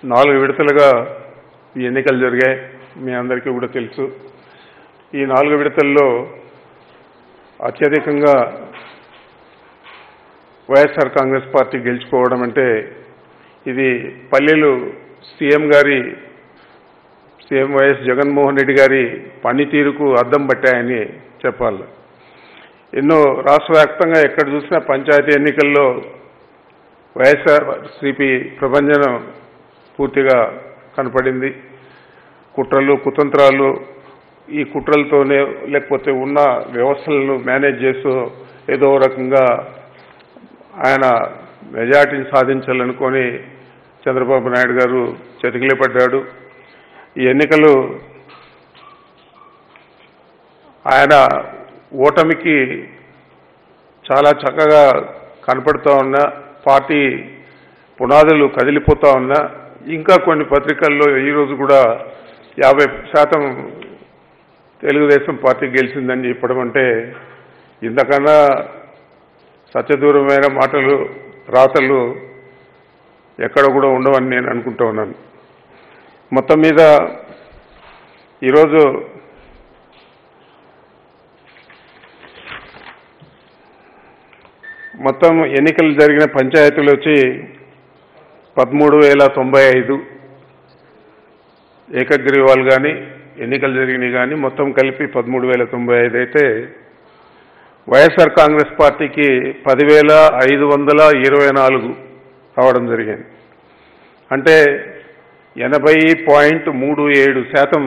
నాలుగు విడతలుగా ఈ ఎన్నికలు జరిగాయి మీ అందరికీ కూడా తెలుసు ఈ నాలుగు విడతల్లో అత్యధికంగా వైఎస్ఆర్ కాంగ్రెస్ పార్టీ గెలుచుకోవడం అంటే ఇది పల్లెలు సీఎం గారి సీఎం వైఎస్ జగన్మోహన్ రెడ్డి గారి పనితీరుకు అద్దం పట్టాయని చెప్పాలి ఎన్నో రాష్ట్ర వ్యాప్తంగా ఎక్కడ చూసినా పంచాయతీ ఎన్నికల్లో వైఎస్ఆర్ సిపి ప్రభంజనం పూర్తిగా కనపడింది కుట్రలు కుతంత్రాలు ఈ కుట్రలతోనే లేకపోతే ఉన్న వ్యవస్థలను మేనేజ్ చేస్తూ ఏదో రకంగా ఆయన మెజార్టీని సాధించాలనుకొని చంద్రబాబు నాయుడు గారు చతికిలే పడ్డాడు ఈ ఎన్నికలు ఆయన ఓటమికి చాలా చక్కగా కనపడుతూ ఉన్నా పార్టీ పునాదులు కదిలిపోతా ఉన్నా ఇంకా కొన్ని పత్రికల్లో ఈరోజు కూడా యాభై శాతం తెలుగుదేశం పార్టీ గెలిచిందని చెప్పడం అంటే ఇంతకన్నా సత్యదూరమైన మాటలు రాతలు ఎక్కడ కూడా ఉండవని నేను అనుకుంటూ ఉన్నాను మొత్తం మీద ఈరోజు మొత్తం ఎన్నికలు జరిగిన పంచాయతీలు వచ్చి పదమూడు వేల తొంభై ఐదు ఏకగ్రీవాలు కానీ ఎన్నికలు జరిగినాయి కానీ మొత్తం కలిపి పదమూడు వేల తొంభై ఐదు అయితే వైఎస్ఆర్ కాంగ్రెస్ పార్టీకి పదివేల ఐదు వందల ఇరవై నాలుగు రావడం జరిగింది అంటే ఎనభై పాయింట్ మూడు ఏడు శాతం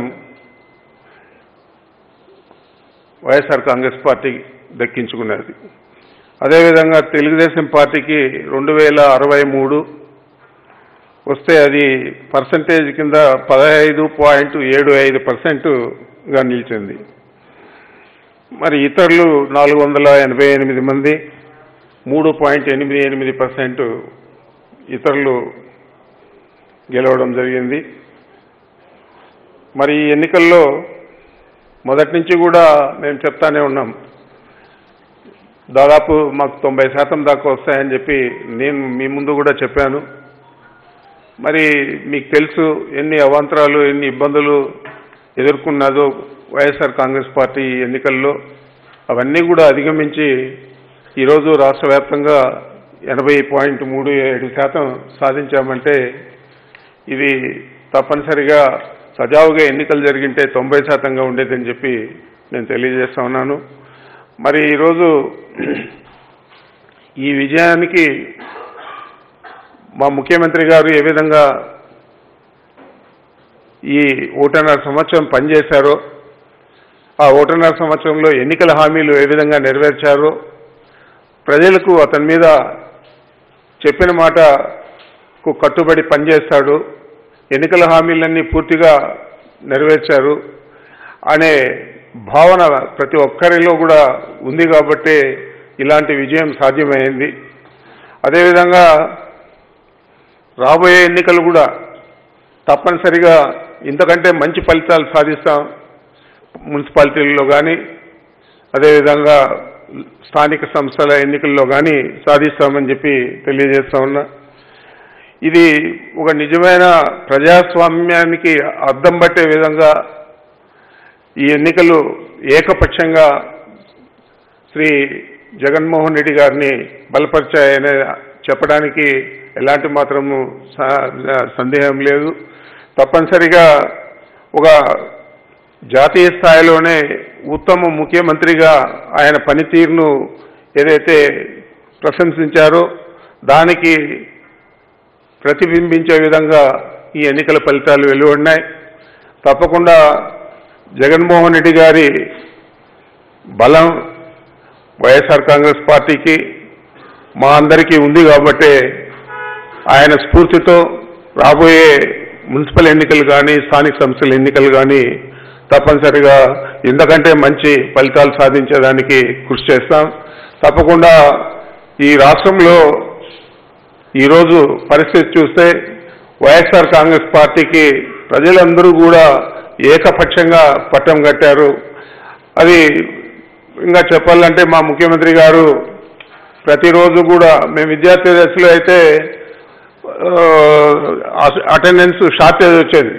వైఎస్ఆర్ కాంగ్రెస్ పార్టీ దక్కించుకున్నది అదేవిధంగా తెలుగుదేశం పార్టీకి రెండు వేల అరవై మూడు వస్తే అది పర్సంటేజ్ కింద పదహైదు పాయింట్ ఏడు ఐదు పర్సెంట్గా నిలిచింది మరి ఇతరులు నాలుగు వందల ఎనభై ఎనిమిది మంది మూడు పాయింట్ ఎనిమిది ఎనిమిది పర్సెంట్ ఇతరులు గెలవడం జరిగింది మరి ఈ ఎన్నికల్లో మొదటి నుంచి కూడా మేము చెప్తానే ఉన్నాం దాదాపు మాకు తొంభై శాతం దాకా వస్తాయని చెప్పి నేను మీ ముందు కూడా చెప్పాను మరి మీకు తెలుసు ఎన్ని అవాంతరాలు ఎన్ని ఇబ్బందులు ఎదుర్కొన్నదో వైఎస్ఆర్ కాంగ్రెస్ పార్టీ ఎన్నికల్లో అవన్నీ కూడా అధిగమించి ఈరోజు రాష్ట్ర వ్యాప్తంగా ఎనభై పాయింట్ మూడు ఏడు శాతం సాధించామంటే ఇది తప్పనిసరిగా సజావుగా ఎన్నికలు జరిగింటే తొంభై శాతంగా ఉండేదని చెప్పి నేను తెలియజేస్తా ఉన్నాను మరి ఈరోజు ఈ విజయానికి మా ముఖ్యమంత్రి గారు ఏ విధంగా ఈ ఒకటిన్నర సంవత్సరం పనిచేశారో ఆ ఒకటిన్నర సంవత్సరంలో ఎన్నికల హామీలు ఏ విధంగా నెరవేర్చారో ప్రజలకు అతని మీద చెప్పిన మాటకు కట్టుబడి పనిచేస్తాడు ఎన్నికల హామీలన్నీ పూర్తిగా నెరవేర్చారు అనే భావన ప్రతి ఒక్కరిలో కూడా ఉంది కాబట్టి ఇలాంటి విజయం సాధ్యమైంది అదేవిధంగా రాబోయే ఎన్నికలు కూడా తప్పనిసరిగా ఇంతకంటే మంచి ఫలితాలు సాధిస్తాం మున్సిపాలిటీల్లో కానీ అదేవిధంగా స్థానిక సంస్థల ఎన్నికల్లో కానీ సాధిస్తామని చెప్పి తెలియజేస్తా ఉన్నా ఇది ఒక నిజమైన ప్రజాస్వామ్యానికి అద్దం పట్టే విధంగా ఈ ఎన్నికలు ఏకపక్షంగా శ్రీ జగన్మోహన్ రెడ్డి గారిని బలపరిచాయనే చెప్పడానికి ఎలాంటి మాత్రము స- సందేహం లేదు తప్పనిసరిగా ఒక జాతీయ స్థాయిలోనే ఉత్తమ ముఖ్యమంత్రిగా ఆయన పనితీరును ఏదైతే ప్రశంసించారో దానికి ప్రతిబింబించే విధంగా ఈ ఎన్నికల ఫలితాలు వెలువడినాయి తప్పకుండా జగన్మోహన్ రెడ్డి గారి బలం వైఎస్ఆర్ కాంగ్రెస్ పార్టీకి మా అందరికీ ఉంది కాబట్టి ఆయన స్ఫూర్తితో రాబోయే మున్సిపల్ ఎన్నికలు కానీ స్థానిక సంస్థల ఎన్నికలు కానీ తప్పనిసరిగా ఇంతకంటే మంచి ఫలితాలు సాధించేదానికి కృషి చేస్తాం తప్పకుండా ఈ రాష్ట్రంలో ఈరోజు పరిస్థితి చూస్తే వైఎస్ఆర్ కాంగ్రెస్ పార్టీకి ప్రజలందరూ కూడా ఏకపక్షంగా పట్టం కట్టారు అది ఇంకా చెప్పాలంటే మా ముఖ్యమంత్రి గారు ప్రతిరోజు కూడా మేము విద్యార్థి దశలో అయితే అటెండెన్స్ షార్టేజ్ వచ్చేది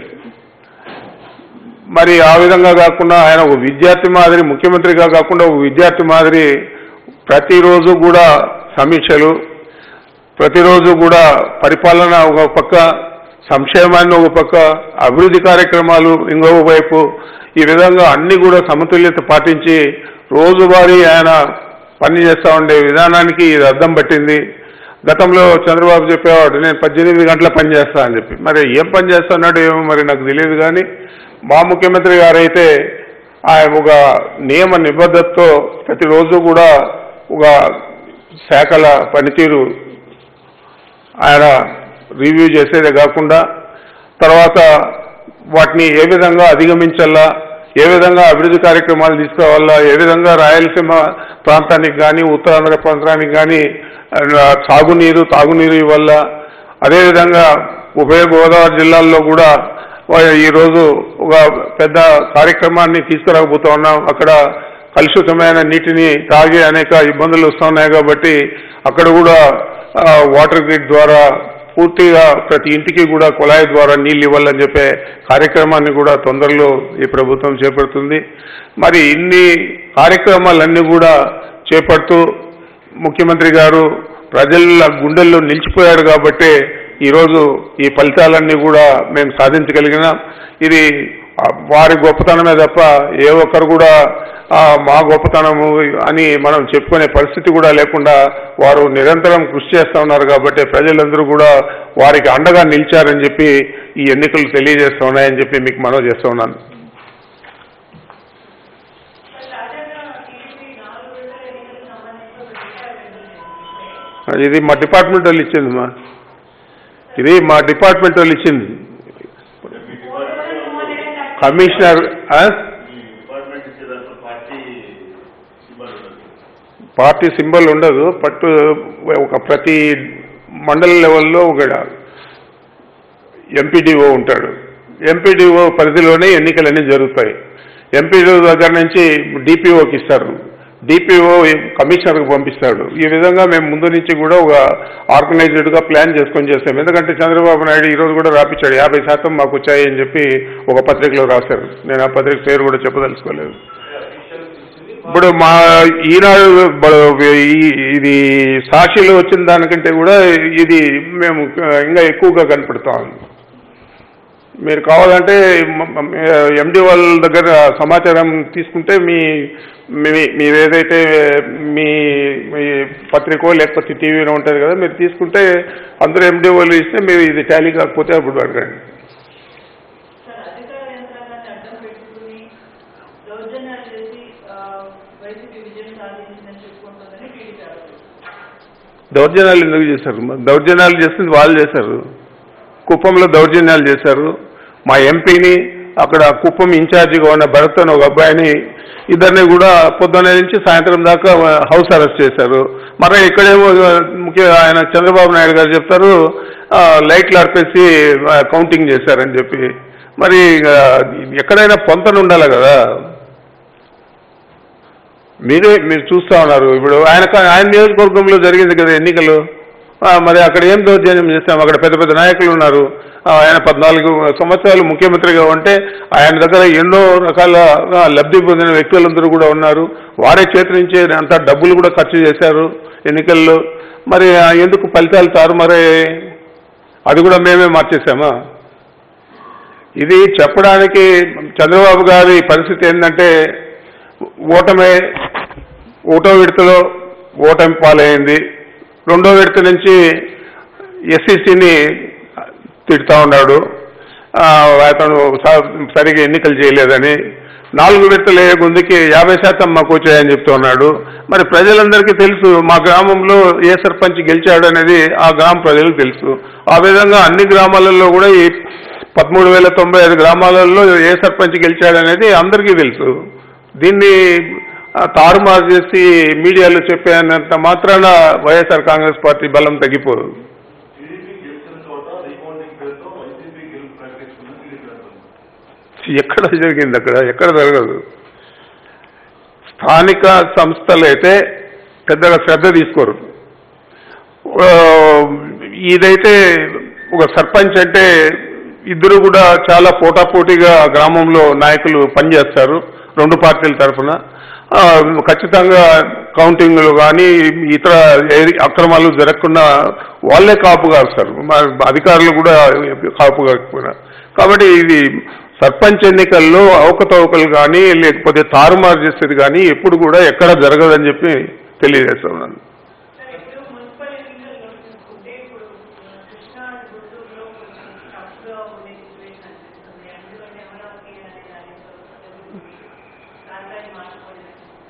మరి ఆ విధంగా కాకుండా ఆయన ఒక విద్యార్థి మాదిరి ముఖ్యమంత్రిగా కాకుండా ఒక విద్యార్థి మాదిరి ప్రతిరోజు కూడా సమీక్షలు ప్రతిరోజు కూడా పరిపాలన ఒక పక్క సంక్షేమాన్ని ఒక పక్క అభివృద్ధి కార్యక్రమాలు ఇంకొక వైపు ఈ విధంగా అన్ని కూడా సమతుల్యత పాటించి రోజువారీ ఆయన పని చేస్తూ ఉండే విధానానికి ఇది అర్థం పట్టింది గతంలో చంద్రబాబు చెప్పేవాడు నేను పద్దెనిమిది గంటల పని చేస్తా అని చెప్పి మరి ఏం పని చేస్తున్నాడో ఏమో మరి నాకు తెలియదు కానీ మా ముఖ్యమంత్రి గారైతే ఆయన ఒక నియమ నిబద్ధతతో ప్రతిరోజు కూడా ఒక శాఖల పనితీరు ఆయన రివ్యూ చేసేదే కాకుండా తర్వాత వాటిని ఏ విధంగా అధిగమించాలా ఏ విధంగా అభివృద్ధి కార్యక్రమాలు తీసుకురావాలా ఏ విధంగా రాయలసీమ ప్రాంతానికి కానీ ఉత్తరాంధ్ర ప్రాంతానికి కానీ ఆ, సాగునీరు తాగునీరు ఇవ్వాల అదేవిధంగా ఉభయ గోదావరి జిల్లాల్లో కూడా వా- ఈరోజు ఒక పెద్ద కార్యక్రమాన్ని తీసుకురాకపోతా ఉన్నాం అక్కడ కలుషితమైన నీటిని తాగి అనేక ఇబ్బందులు వస్తున్నాయి కాబట్టి అక్కడ కూడా ఆ, వాటర్ గ్రిడ్ ద్వారా పూర్తిగా ప్రతి ఇంటికి కూడా కుళాయి ద్వారా నీళ్ళు ఇవ్వాలని చెప్పే కార్యక్రమాన్ని కూడా తొందరలో ఈ ప్రభుత్వం చేపడుతుంది మరి ఇన్ని కార్యక్రమాలన్నీ కూడా చేపడుతూ ముఖ్యమంత్రి గారు ప్రజల గుండెల్లో నిలిచిపోయాడు కాబట్టి ఈరోజు ఈ ఫలితాలన్నీ కూడా మేము సాధించగలిగినాం ఇది ఆ, వారి గొప్పతనమే తప్ప ఏ ఒక్కరు కూడా ఆ, మా గొప్పతనము అని మనం చెప్పుకునే పరిస్థితి కూడా లేకుండా వారు నిరంతరం కృషి చేస్తూ ఉన్నారు కాబట్టి ప్రజలందరూ కూడా వారికి అండగా నిలిచారని చెప్పి ఈ ఎన్నికలు తెలియజేస్తూ ఉన్నాయని చెప్పి మీకు మనవి చేస్తూ ఉన్నాను ఇది మా డిపార్ట్మెంట్ వాళ్ళు ఇచ్చింది మా ఇది మా డిపార్ట్మెంట్ వాళ్ళు ఇచ్చింది కమిషనర్ ఆ? ఈ డిపార్ట్మెంట్ ఇచ్చేదాంట్లో పార్టీ సింబల్ ఉండదు పార్టీ సింబల్ ఉండదు పట్టు ఒక ప్రతి మండల లెవెల్లో ఒక ఎంపీడీఓ ఉంటాడు ఎంపీడీఓ పరిధిలోనే ఎన్నికలన్నీ జరుగుతాయి ఎంపీడీఓ దగ్గర నుంచి డిపిఓకి ఇస్తారు డిపిఓ కమిషనర్కి పంపిస్తాడు ఈ విధంగా మేము ముందు నుంచి కూడా ఒక ఆర్గనైజ్డ్గా ప్లాన్ చేసుకొని చేస్తాం ఎందుకంటే చంద్రబాబు నాయుడు ఈరోజు కూడా రాపించాడు యాభై శాతం మాకు వచ్చాయి అని చెప్పి ఒక పత్రికలో రాశారు నేను ఆ పత్రిక పేరు కూడా చెప్పదలుచుకోలేదు ఇప్పుడు మా ఈనాడు బ- ఈ- ఇది సాక్షిలో వచ్చిన దానికంటే కూడా ఇది మేము ఇంకా ఎక్కువగా కనపడతాం మీరు కావాలంటే ఎండి వాళ్ళ దగ్గర సమాచారం తీసుకుంటే మీ మీ- మీరు ఏదైతే మీ మీ పత్రికో లేకపోతే టీవీలో ఉంటుంది కదా మీరు తీసుకుంటే అందరూ ఎండి వాళ్ళు ఇస్తే మీరు ఇది టాలీ కాకపోతే అప్పుడు అడగండి సార్ అధికార యంత్రాంగాన్ని అడ్డం పెట్టుకుని దౌర్జన్యాలు చేసి ఆ, వైసీపీ విజయం సాధించిందని చెప్పుకుంటుందని టీడీపీ ఆరోపిస్తుంది దౌర్జన్యాలు ఎందుకు చేశారు మరి దౌర్జన్యాలు చేసింది వాళ్ళు చేశారు కుప్పంలో దౌర్జన్యాలు చేశారు మా ఎంపీని అక్కడ కుప్పం ఇన్ఛార్జిగా ఉన్న భరత్ అని ఒక అబ్బాయిని ఇద్దరిని కూడా పొద్దున్న నుంచి సాయంత్రం దాకా హౌస్ అరెస్ట్ చేశారు మరి ఇక్కడేమో ముఖ్య ఆయన చంద్రబాబు నాయుడు గారు చెప్తారు ఆ, లైట్లు ఆర్పేసి ఆ, కౌంటింగ్ చేశారని చెప్పి మరి ఇక ఎక్కడైనా పొంతన ఉండాలి కదా మీరే మీరు చూస్తా ఉన్నారు ఇప్పుడు ఆయన ఆయన నియోజకవర్గంలో జరిగింది కదా ఎన్నికలు ఆ, మరి అక్కడ ఏం దౌర్జన్యం చేస్తాం అక్కడ పెద్ద పెద్ద నాయకులు ఉన్నారు ఆ, ఆయన పద్నాలుగు సంవత్సరాలు ముఖ్యమంత్రిగా ఉంటే ఆయన దగ్గర ఎన్నో రకాల ఆ, లబ్ధి పొందిన వ్యక్తులందరూ కూడా ఉన్నారు వారే చేతి నుంచి అంత డబ్బులు కూడా ఖర్చు చేశారు ఎన్నికల్లో మరి ఆ, ఎందుకు ఫలితాలు తారుమారయ్యాయి అది కూడా మేమే మార్చేసామా ఇది చెప్పడానికి చంద్రబాబు గారి పరిస్థితి ఏంటంటే ఓటమే ఒకటో విడతలో ఓటమి పాలైంది రెండో విడత నుంచి ఎస్సీసీని తిడుతూ ఉన్నాడు ఆ, అతను స- సరిగా ఎన్నికలు చేయలేదని నాలుగు విడతలు ఏ ముందుకి యాభై శాతం మాకు వచ్చాయని చెప్తూ ఉన్నాడు మరి ప్రజలందరికీ తెలుసు మా గ్రామంలో ఏ సర్పంచ్ గెలిచాడు అనేది ఆ గ్రామ ప్రజలకు తెలుసు ఆ విధంగా అన్ని గ్రామాలలో కూడా ఈ పదమూడు వేల తొంభై ఐదు గ్రామాలలో ఏ సర్పంచ్ గెలిచాడు అనేది అందరికీ తెలుసు దీన్ని ఆ, తారుమారు చేసి మీడియాలో చెప్పేంత మాత్రాన వైఎస్ఆర్ కాంగ్రెస్ పార్టీ బలం తగ్గిపోదు టీడీపీ గెలిచిన చోట రీకౌంటింగ్ పేరుతో వైసీపీ గెలుపు ప్రకటించుకున్నది టీడీపీ అంటుంది ఎక్కడ జరిగింది అక్కడ ఎక్కడ జరగదు స్థానిక సంస్థలు అయితే పెద్దగా శ్రద్ధ తీసుకోరు ఆ, ఇదైతే ఒక సర్పంచ్ అంటే ఇద్దరు కూడా చాలా పోటాపోటీగా గ్రామంలో నాయకులు పనిచేస్తారు రెండు పార్టీల తరఫున ఆ, ఖచ్చితంగా కౌంటింగ్లు కానీ ఇతర ఏ- అక్రమాలు జరగకుండా వాళ్ళే కాపు కాస్తారు మా అధికారులు కూడా కాపు కాకపోయినా కాబట్టి ఇది సర్పంచ్ ఎన్నికల్లో అవకతవకలు కానీ లేకపోతే తారుమారు చేసేది కానీ ఎప్పుడు కూడా ఎక్కడ జరగదని చెప్పి తెలియజేస్తున్నాను సార్ ఇప్పుడు మున్సిపల్ ఎన్నికల్లో చూసుకుంటే ఇప్పుడు ఆ, కృష్ణా గుంటూరులో కొంచెం టఫ్గా ఉండే సిచ్యువేషన్ అనిపిస్తుంది ఎందుకంటే అమరావతి అనే దానితో ప్రాంతాన్ని మార్చుకోలేదు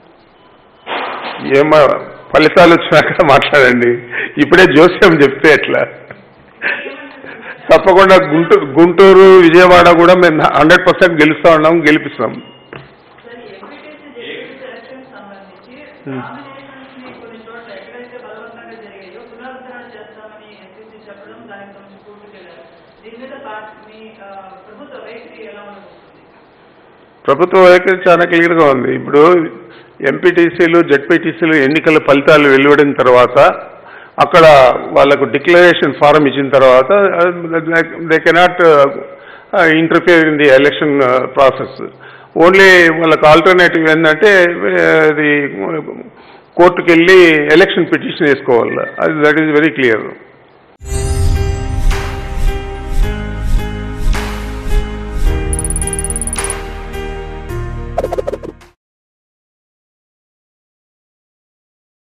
ఏమో ఫలితాలు వచ్చినాక మాట్లాడండి ఇప్పుడే జోస్యం చెప్తే ఎట్లా తప్పకుండా గుంటూరు గుంటూరు విజయవాడ కూడా మేము హండ్రెడ్ పర్సెంట్ గెలుస్తా ఉన్నాం గెలిపిస్తాం సార్ ఎంపీటీసీ జడ్పీటీసీ ఎలక్షన్ సంబంధించి Hmm. నామినేషన్స్ ని కొన్ని చోట్ల ఎక్కడైతే బలవంతంగా జరిగాయో పునరుద్ధరణ చేస్తామని ఎంపీసీ చెప్పడం దానికి కొంచెం పూర్తికెళ్ళారు దీని మీద పా- మీ ఆ, ప్రభుత్వ వైఖరి ఎలా ఉండబోతుంది ప్రభుత్వ వైఖరి చాలా క్లియర్గా ఉంది ఇప్పుడు ఎంపీటీసీలు జెడ్పీటీసీలు ఎన్నికల ఫలితాలు వెలువడిన తర్వాత అక్కడ వాళ్ళకు డిక్లరేషన్ ఫారం ఇచ్చిన తర్వాత they cannot interfere in the election process only వాళ్ళకి ఆల్టర్నేటివ్ ఏంటంటే అది కోర్టుకు వెళ్ళి ఎలక్షన్ పిటిషన్ వేసుకోవాలి అది దట్ ఈస్ వెరీ క్లియర్